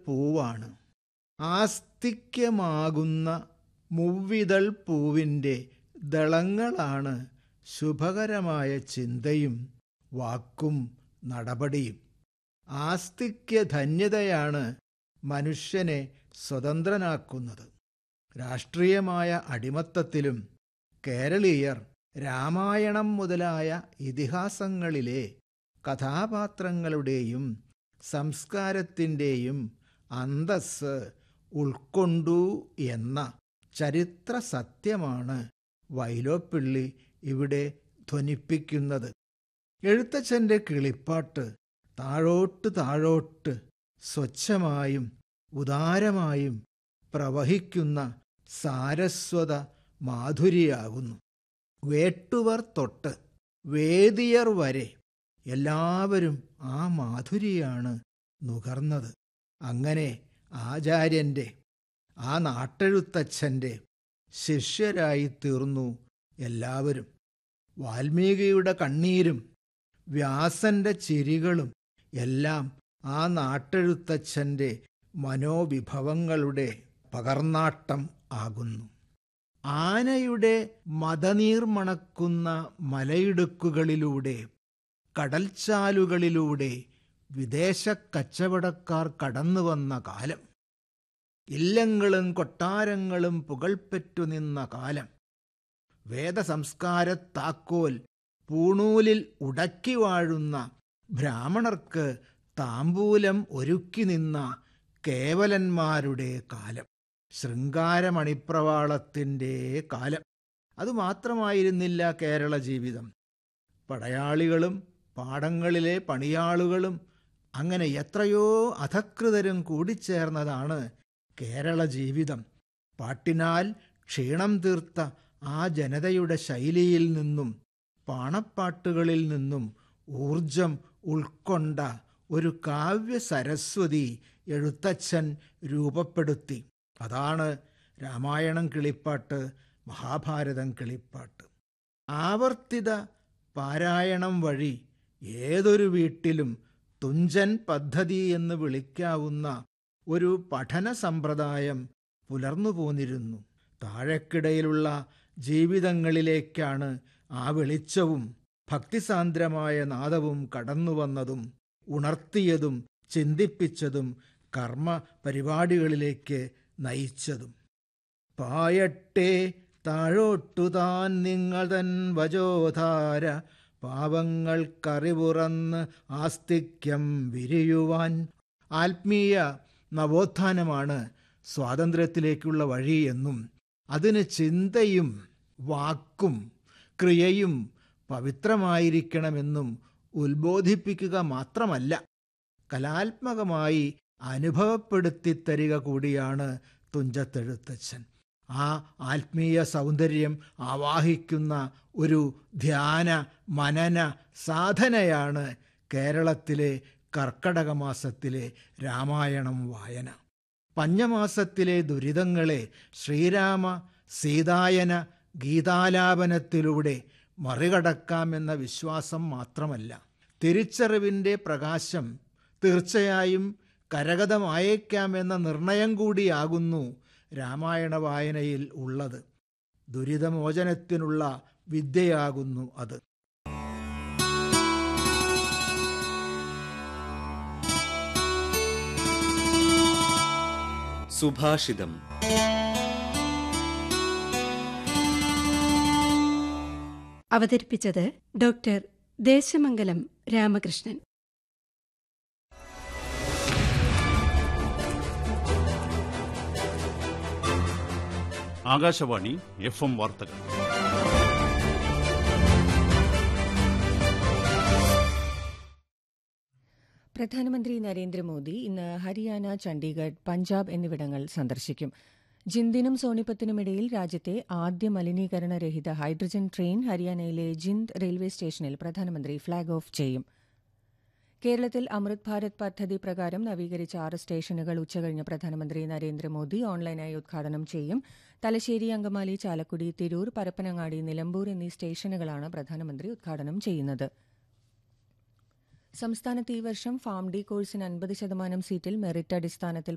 പൂവാണ് ആസ്തിക്യമാകുന്ന മുവ്വിതൾ പൂവിൻ്റെ ദളങ്ങളാണ് ശുഭകരമായ ചിന്തയും വാക്കും നടപടിയും ആസ്തിക്യധന്യതയാണ് മനുഷ്യനെ സ്വതന്ത്രനാക്കുന്നത് രാഷ്ട്രീയമായ അടിമത്തത്തിലും കേരളീയർ രാമായണം മുതലായ ഇതിഹാസങ്ങളിലെ കഥാപാത്രങ്ങളുടെയും സംസ്കാരത്തിൻ്റെയും അന്തസ് ഉൾക്കൊണ്ടു എന്ന ചരിത്ര സത്യമാണ് വൈലോപ്പിള്ളി ഇവിടെ ധ്വനിപ്പിക്കുന്നത് എഴുത്തച്ഛൻ്റെ കിളിപ്പാട്ട് താഴോട്ട് താഴോട്ട് സ്വച്ഛമായും ഉദാരമായും പ്രവഹിക്കുന്ന സാരസ്വത മാധുരിയാകുന്നു വേട്ടുവർ തൊട്ട് വേദിയർ വരെ എല്ലാവരും ആ മാധുരിയാണ് നുകർന്നത് അങ്ങനെ ആചാര്യൻ്റെ ആ നാട്ടെഴുത്തച്ഛൻ്റെ ശിഷ്യരായി തീർന്നു എല്ലാവരും വാൽമീകിയുടെ കണ്ണീരും വ്യാസന്റെ ചിരികളും എല്ലാം ആ നാട്ടെഴുത്തച്ഛൻ്റെ മനോവിഭവങ്ങളുടെ പകർന്നാട്ടം ആകുന്നു ആനയുടെ മതനീർ മണക്കുന്ന മലയിടുക്കുകളിലൂടെ കടൽച്ചാലുകളിലൂടെ വിദേശ കച്ചവടക്കാർ കടന്നു വന്ന കാലം ഇല്ലങ്ങളും കൊട്ടാരങ്ങളും പുകൾപ്പെറ്റു നിന്ന കാലം വേദസംസ്കാരത്താക്കോൽ പൂണൂലിൽ ഉടക്കി വാഴുന്ന ബ്രാഹ്മണർക്ക് താമ്പൂലം ഒരുക്കി നിന്ന കേവലന്മാരുടെ കാലം ശൃംഗാരമണിപ്രവാളത്തിൻ്റെ കാലം അതുമാത്രമായിരുന്നില്ല കേരള ജീവിതം പടയാളികളും പാടങ്ങളിലെ പണിയാളുകളും അങ്ങനെ എത്രയോ അധകൃതരും കൂടിച്ചേർന്നതാണ് കേരള ജീവിതം പാട്ടിനാൽ ക്ഷീണം തീർത്ത ആ ജനതയുടെ ശൈലിയിൽ നിന്നും പാണപ്പാട്ടുകളിൽ നിന്നും ഊർജം ഉൾക്കൊണ്ട ഒരു കാവ്യ സരസ്വതി എഴുത്തച്ഛൻ രൂപപ്പെടുത്തി അതാണ് രാമായണം കിളിപ്പാട്ട് മഹാഭാരതം കിളിപ്പാട്ട് ആവർത്തിത പാരായണം വഴി ഏതൊരു വീട്ടിലും തുഞ്ചൻ പദ്ധതി എന്ന് വിളിക്കാവുന്ന ഒരു പഠന സമ്പ്രദായം പുലർന്നു പോന്നിരുന്നു താഴെക്കിടയിലുള്ള ജീവിതങ്ങളിലേക്കാണ് ആ വെളിച്ചവും ഭക്തിസാന്ദ്രമായ നാദവും കടന്നുവന്നതും ഉണർത്തിയതും ചിന്തിപ്പിച്ചതും കർമ്മ പരിപാടികളിലേക്ക് നയിച്ചതും പായട്ടെ താഴോട്ടു താൻ നിങ്ങൾ തൻ വജോധാര പാവങ്ങൾക്കറിവുറന്ന് ആസ്തിക്യം വിരിയുവാൻ ആത്മീയ നവോത്ഥാനമാണ് സ്വാതന്ത്ര്യത്തിലേക്കുള്ള വഴി എന്നും അതിന് ചിന്തയും വാക്കും ക്രിയയും പവിത്രമായിരിക്കണമെന്നും ഉത്ബോധിപ്പിക്കുക മാത്രമല്ല കലാത്മകമായി അനുഭവപ്പെടുത്തിത്തരിക കൂടിയാണ് തുഞ്ചത്തെഴുത്തച്ഛൻ ആ ആത്മീയ സൗന്ദര്യം ആവാഹിക്കുന്ന ഒരു ധ്യാന മനന സാധനയാണ് കേരളത്തിലെ കർക്കടക മാസത്തിലെ രാമായണം വായന പഞ്ഞമാസത്തിലെ ദുരിതങ്ങളെ ശ്രീരാമ സീതായന ഗീതാലാപനത്തിലൂടെ മറികടക്കാമെന്ന വിശ്വാസം മാത്രമല്ല തിരിച്ചറിവിൻ്റെ പ്രകാശം തീർച്ചയായും കരഗതമായേക്കാമെന്ന നിർണയം കൂടിയാകുന്നു രാമായണ വായനയിൽ ഉള്ളത് ദുരിതമോചനത്തിനുള്ള വിദ്യയാകുന്നു അത് സുഭാഷിതം അവതരിപ്പിച്ചത് doctor Desamangalam Ramakrishnan Akashvani F M വാർത്തകൾ പ്രധാനമന്ത്രി നരേന്ദ്രമോദി ഇന്ന് ഹരിയാന ചണ്ഡീഗഡ് പഞ്ചാബ് എന്നിവിടങ്ങൾ സന്ദർശിക്കും ജിന്ദിനും സോണിപ്പത്തിനുമിടയിൽ രാജ്യത്തെ ആദ്യ മലിനീകരണരഹിത ഹൈഡ്രജൻ ട്രെയിൻ ഹരിയാനയിലെ ജിന്ദ് റെയിൽവേ സ്റ്റേഷനിൽ പ്രധാനമന്ത്രി ഫ്ളാഗ് ഓഫ് ചെയ്യും കേരളത്തിൽ അമൃത് ഭാരത് പദ്ധതി പ്രകാരം നവീകരിച്ച ആറ് സ്റ്റേഷനുകൾ ഉച്ചകഴിഞ്ഞ് പ്രധാനമന്ത്രി നരേന്ദ്രമോദി ഓൺലൈനായി ഉദ്ഘാടനം ചെയ്യും തലശ്ശേരി അങ്കമാലി ചാലക്കുടി തിരൂർ പരപ്പനങ്ങാടി നിലമ്പൂർ എന്നീ സ്റ്റേഷനുകളാണ് പ്രധാനമന്ത്രി ഉദ്ഘാടനം ചെയ്യുന്നത് സംസ്ഥാനത്ത് ഈ വർഷം ഫാം ഡി കോഴ്സിന് അൻപത് ശതമാനം സീറ്റിൽ മെറിറ്റ് അടിസ്ഥാനത്തിൽ